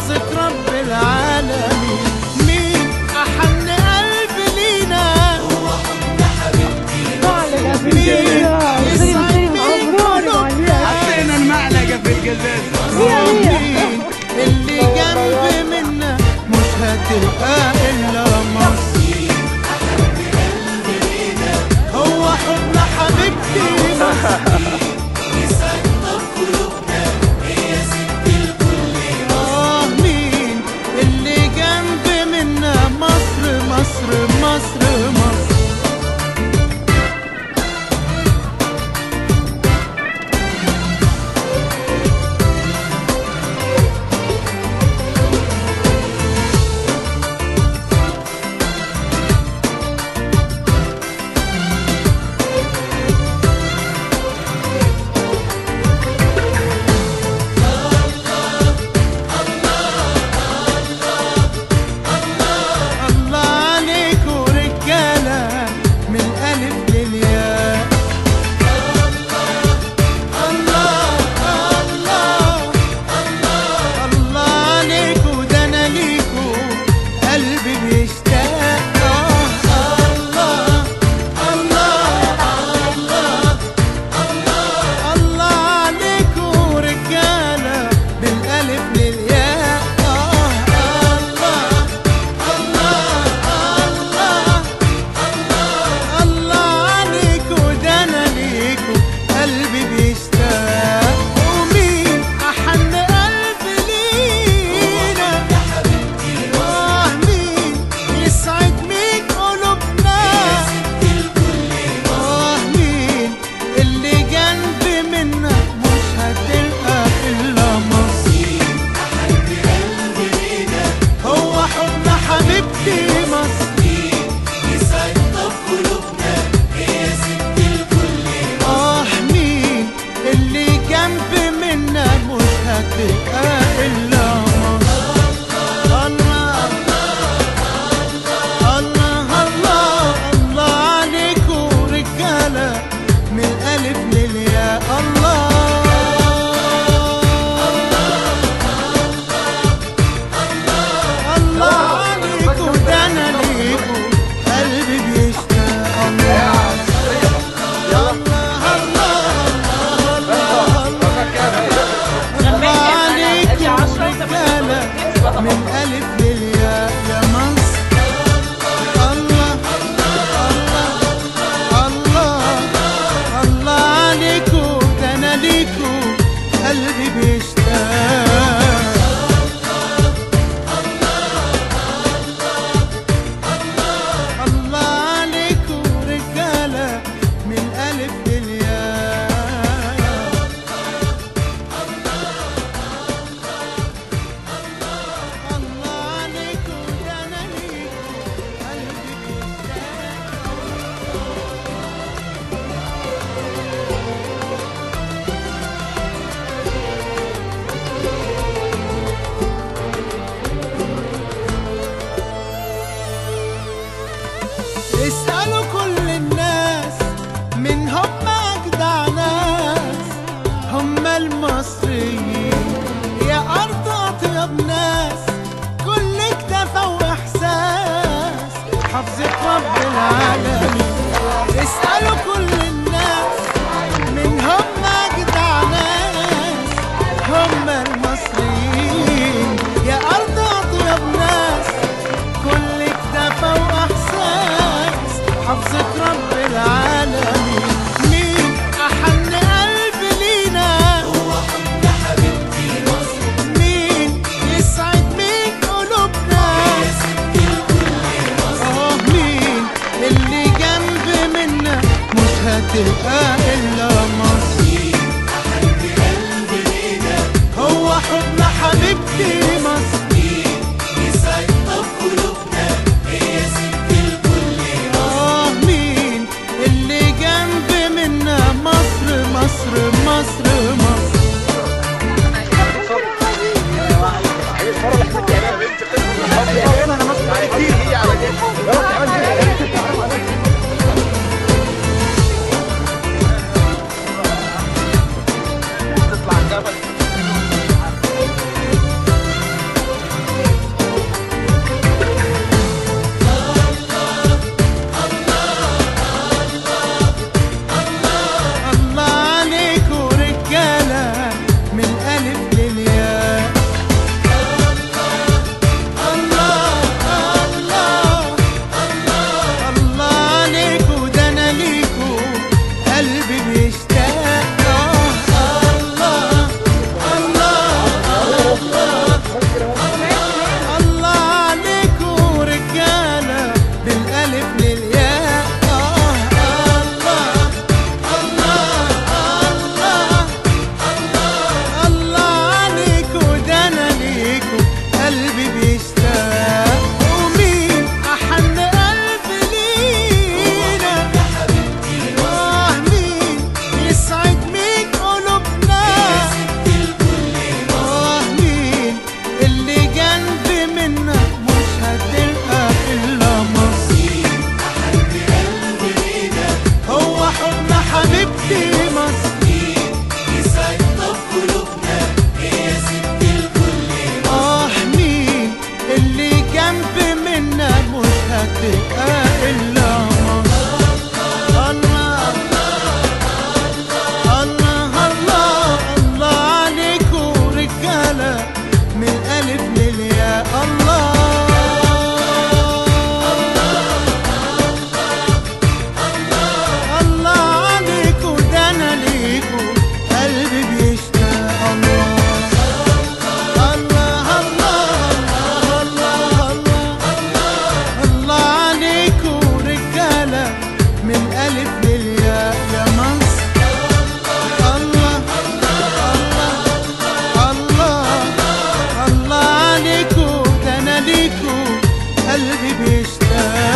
حفظة رب العالمين مين أحن قلب لينا مين يسعد مين قلوبنا حطينا المعلقة في القزاز مين اللي جنب منا مش هتلقى إلا مصر هو حضن حبيبتي مصر آه مين اللي جنب منا مصر مصر مصر مصر الله عليكوا رجالة من الألف للياء الله الله الله عليكوا ده أنا ليكوا قلبي بيشتاق آه، الله الله الله الله عليكوا رجالة بالألف للياء آه، الله الله عليكوا ده انا ليكوا قلبي بيشتاق ومين احن قلب لينا اه مين يسعد مين قلوبنا اه مين اللي جنب منا مش هتلقى الا مصر هو حضن حبيبتي مصر آه مين اللي جنب منا مش هتبقى إلا مصر الله الله الله الله عليكوا رجالة من الألف للياء الله الله عليكوا ده أنا ليكوا قلبي بيشتاق الله الله الله الله الله عليكم رجالة من ألف للياء يا مصر الله الله الله الله عليكم ده أنا ليكم قلبي بيشتاق الله عليكم رجالة من ألف للياء الله عليكم ده أنا ليكم قلبي بيشتاق اسألوا كل الناس من هم أجدع ناس هم المصريين يا أرض أطيب ناس كل اكتفى وإحساس حفظة رب العالمين اسألوا كل الناس من هم أجدع ناس هم المصريين يا أرض أطيب ناس كل اكتفى واحساس حفظة رب العالمين مين احن قلب لينا هو حب حبيبتي مصر مين يسعد مين قلوبنا يا ست الكل اه مين اللي جنب منا مش هتبقى الا مصر هو حضن حبيبتي مصر آه مين اللي جنب منا مصر مصر مصر مصر هتبقى إلا مصر الله الله الله الله عليكم رجالة من الألف للياء الله الله عليكم ده أنا ليكم قلبي بيشتاق الله الله الله الله الله الله عليكم رجالة من ألف للياء يا مصر الله الله الله الله عليكم ده أنا ليكم قلبي بيشتاق